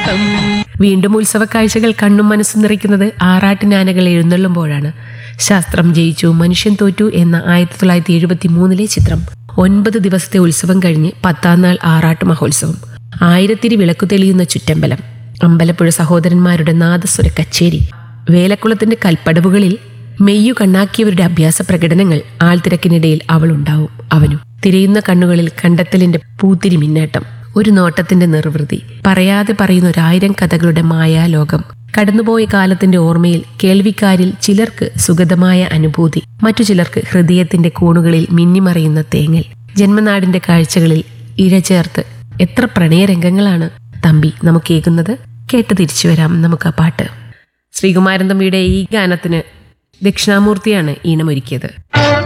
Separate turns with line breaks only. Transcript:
ആറാട്ടും വീണ്ടും ഉത്സവ കാഴ്ചകൾ കണ്ണും മനസ്സും നിറയ്ക്കുന്നത് ആറാട്ടിനാനകൾ എഴുന്നള്ളുമ്പോഴാണ് ശാസ്ത്രം ജയിച്ചു മനുഷ്യൻ തോറ്റു എന്ന ആയിരത്തി തൊള്ളായിരത്തി എഴുപത്തി മൂന്നിലെ ചിത്രം ഒൻപത് ദിവസത്തെ ഉത്സവം കഴിഞ്ഞ് പത്താം നാൾ ആറാട്ട് മഹോത്സവം ആയിരത്തിരി വിളക്കു തെളിയുന്ന ചുറ്റമ്പലം അമ്പലപ്പുഴ സഹോദരന്മാരുടെ നാദസ്വര കച്ചേരി വേലക്കുളത്തിന്റെ കൽപ്പടവുകളിൽ മെയ്യു കണ്ണാക്കിയവരുടെ അഭ്യാസ പ്രകടനങ്ങൾ ആൾത്തിരക്കിനിടയിൽ അവൾ ഉണ്ടാവും അവനും തിരയുന്ന കണ്ണുകളിൽ കണ്ടെത്തലിന്റെ പൂത്തിരി മിന്നാട്ടം ഒരു നോട്ടത്തിന്റെ നിർവൃതി പറയാതെ പറയുന്ന ഒരായിരം കഥകളുടെ മായാലോകം കടന്നുപോയ കാലത്തിന്റെ ഓർമ്മയിൽ കേൾവിക്കാരിൽ ചിലർക്ക് സുഗതമായ അനുഭൂതി മറ്റു ചിലർക്ക് ഹൃദയത്തിന്റെ കോണുകളിൽ മിന്നിമറയുന്ന തേങ്ങൽ ജന്മനാടിന്റെ കാഴ്ചകളിൽ ഇഴചേർത്ത് എത്ര പ്രണയരംഗങ്ങളാണ് തമ്പി നമുക്ക് കേൾക്കുന്നത് കേട്ട് തിരിച്ചു വരാം നമുക്ക് ആ പാട്ട് ശ്രീകുമാരൻ തമ്പിയുടെ ഈ ഗാനത്തിന് ദക്ഷിണാമൂർത്തിയാണ് ഈണമൊരുക്കിയത്